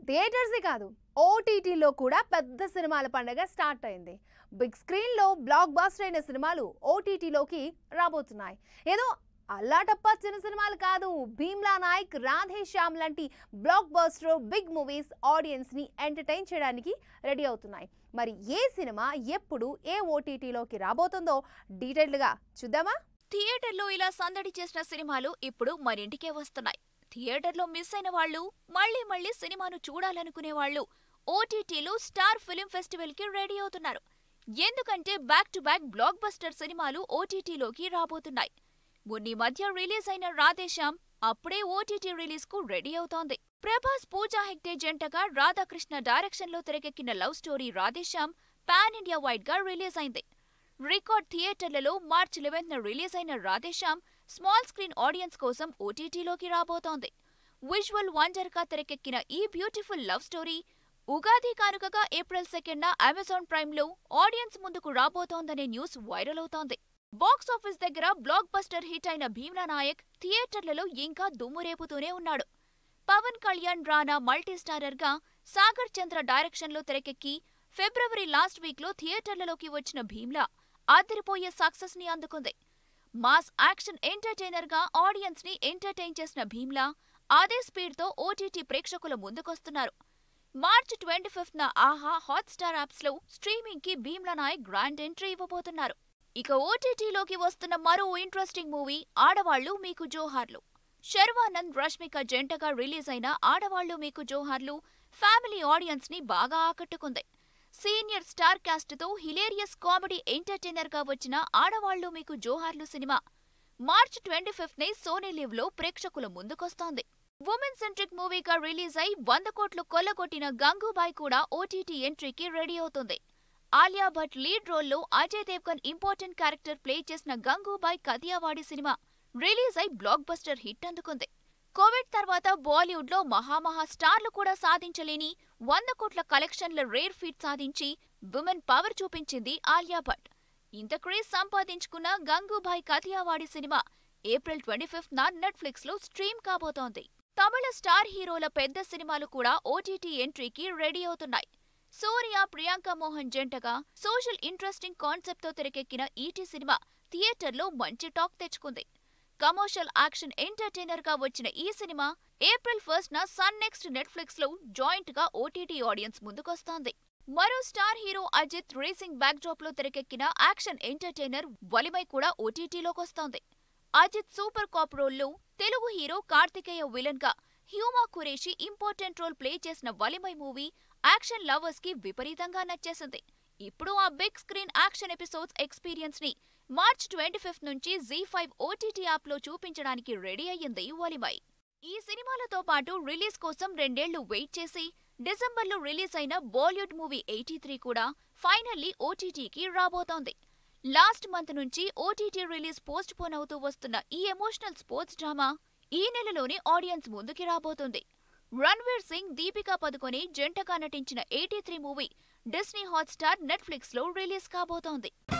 థియేటర్సే కాదు ఓటీటీలో కూడా పెద్ద సినిమాల పండగ స్టార్ట్ అయింది బిగ్ స్క్రీన్లో బ్లాక్ బాస్టర్ అయిన సినిమాలు ఓటీటీలోకి రాబోతున్నాయి ఏదో అల్లాటప్ప చిన్న సినిమాలు కాదు భీమ్లా నాయక్ రాధే శ్యామ్ లాంటి బ్లాక్ బాస్టర్ బిగ్ మూవీస్ ఆడియన్స్ని ఎంటర్టైన్ చేయడానికి రెడీ అవుతున్నాయి మరి ఏ సినిమా ఎప్పుడు ఏ ఓటీటీలోకి రాబోతుందో డీటెయిల్డ్గా చూద్దామా థియేటర్లో ఇలా సందడి చేసిన సినిమాలు ఇప్పుడు మరింటికే వస్తున్నాయి థియేటర్లో మిస్ అయిన వాళ్ళు మళ్ళీ మళ్ళీ సినిమాను చూడాలనుకునే వాళ్ళు ఓటీటీలో స్టార్ ఫిలిం ఫెస్టివల్ కి రెడీ అవుతున్నారు ఎందుకంటే back to back blockbuster సినిమాలు ఓటీటీలోకి రాబోతున్నాయి మొన్నీ మధ్య రిలీజ్ అయిన రాధేశ్యామ్ అప్పుడే ఓటీటీ రిలీజ్ కు రెడీ అవుతోంది ప్రభాస్ పూజా హెగ్డే జంటగా రాధాకృష్ణ డైరెక్షన్ లో తెరకెక్కిన love story Radhe Shyam pan India wide గా రిలీజ్ అయింది రికార్డ్ థియేటర్లలో మార్చ్ లెవెన్త్ రిలీజ్ అయిన రాధేశ్యామ్ స్మాల్ స్క్రీన్ ఆడియన్స్ కోసం ఓటీటీలోకి రాబోతోంది విజువల్ వండర్ గా తెరకెక్కిన ఈ బ్యూటిఫుల్ లవ్ స్టోరీ ఉగాది కానుకగా ఏప్రిల్ సెకండ్ అమెజాన్ ప్రైమ్ లో ఆడియన్స్ ముందుకు రాబోతోందనే న్యూస్ వైరల్ అవుతోంది బాక్స్ ఆఫీస్ దగ్గర బ్లాక్ బస్టర్ హిట్ అయిన భీమ్లా నాయక్ థియేటర్లలో ఇంకా దుమ్ము రేపుతూనే ఉన్నాడు పవన్ కళ్యాణ్ రానా మల్టీ స్టారర్ గా సాగర్ చంద్ర డైరెక్షన్ లో తెరకెక్కి ఫిబ్రవరి లాస్ట్ వీక్ లో థియేటర్లలోకి వచ్చిన భీమ్లా అదిరిపోయే సక్సెస్ ని అందుకుంది మాస్ యాక్షన్ ఎంటర్టైనర్ గా ఆడియన్స్ ని ఎంటర్టైన్ చేసిన భీమ్లా అదే స్పీడ్ తో ఓటీటీ ప్రేక్షకుల ముందుకొస్తున్నారు మార్చ్ ట్వంటీ ఫిఫ్త్ న ఆహా హాట్స్టార్ యాప్స్ లో స్ట్రీమింగ్ కి భీమ్లా నాయక్ గ్రాండ్ ఎంట్రీ ఇవ్వబోతున్నారు ఇక ఓటీటీలోకి వస్తున్న మరో ఇంట్రెస్టింగ్ మూవీ ఆడవాళ్లు మీకు జోహార్లు శర్వానంద్ రష్మిక జంటగా రిలీజ్ అయిన ఆడవాళ్లు మీకు జోహార్లు ఫ్యామిలీ ఆడియన్స్ ని బాగా ఆకట్టుకుంది సీనియర్ స్టార్ కాస్ట్ తో హిలేరియస్ కామెడీ ఎంటర్టైనర్ గా వచ్చిన ఆడవాళ్లు మీకు జోహార్లు సినిమా మార్చ్ ట్వంటీ ఫిఫ్త్ నే సోనీ లివ్ లో ప్రేక్షకుల ముందుకొస్తోంది ఉమెన్ సెంట్రిక్ మూవీగా రిలీజ్ అయి వంద కోట్లు కొల్లగొట్టిన గంగూబాయ్ కూడా ఓటీటీ ఎంట్రీకి రెడీ అవుతుంది ఆలియా భట్ లీడ్ రోల్లో Ajay Devgan important character play చేసిన గంగూబాయ్ కదియావాడి సినిమా రిలీజ్ అయి బ్లాక్ బస్టర్ హిట్ అందుకుంది కోవిడ్ తర్వాత బాలీవుడ్ లో మహామహా స్టార్లు కూడా సాధించలేని వంద కోట్ల కలెక్షన్ల రేర్ ఫీట్ సాధించి విమెన్ పవర్ చూపించింది ఆలియా భట్ ఇంత క్రేజ్ సంపాదించుకున్న గంగూబాయ్ కథియావాడి సినిమా ఏప్రిల్ ట్వంటీ ఫిఫ్త్ న నెట్ఫ్లిక్స్ లో స్ట్రీమ్ కాబోతోంది తమిళ స్టార్ హీరోల పెద్ద సినిమాలు కూడా ఓటీటీ ఎంట్రీకి రెడీ అవుతున్నాయి సూర్య ప్రియాంక మోహన్ జంటగా సోషల్ ఇంట్రెస్టింగ్ కాన్సెప్ట్ తో తెరకెక్కిన ఈటీ సినిమా థియేటర్లో మంచి టాక్ తెచ్చుకుంది కమర్షియల్ యాక్షన్ ఎంటర్టైనర్ గా వచ్చిన ఈ సినిమా ఏప్రిల్ ఫస్ట్ న సన్ నెక్స్ట్ నెట్ఫ్లిక్స్ లో జాయింట్ గా ఓటీటీ ఆడియన్స్ ముందుకొస్తోంది మరో star hero Ajith racing backdrop లో తెరకెక్కిన యాక్షన్ ఎంటర్టైనర్ వలిమై కూడా ఓటీటీలోకొస్తోంది అజిత్ సూపర్ కాప్ రోల్లో తెలుగు హీరో కార్తికేయ విలన్ గా Huma Qureshi important role play చేసిన వలిమై మూవీ యాక్షన్ లవర్స్ కి విపరీతంగా నచ్చేసింది ఇప్పుడు ఆ big screen action episodes experience ని మార్చ్ ట్వంటీ ఫిఫ్త్ నుంచి జీ ఫైవ్ ఓటీటీ యాప్ లో చూపించడానికి రెడీ అయ్యింది వలిమై ఈ సినిమాలతో పాటు రిలీజ్ కోసం రెండేళ్లు వెయిట్ చేసి డిసెంబర్లో రిలీజ్ అయిన బాలీవుడ్ మూవీ ఎయిటీ త్రీ కూడా ఫైనల్లీ ఓటీటీకి రాబోతోంది లాస్ట్ మంత్ నుంచి ఓటీటీ రిలీజ్ పోస్ట్ పోన్ అవుతూ వస్తున్న ఈ ఎమోషనల్ స్పోర్ట్స్ డ్రామా ఈ నెలలోనే ఆడియన్స్ ముందుకి రాబోతుంది రణ్వీర్ సింగ్ దీపికా పదుకొని జంటగా నటించిన eighty three movie Disney Hotstar Netflix లో రిలీజ్ కాబోతోంది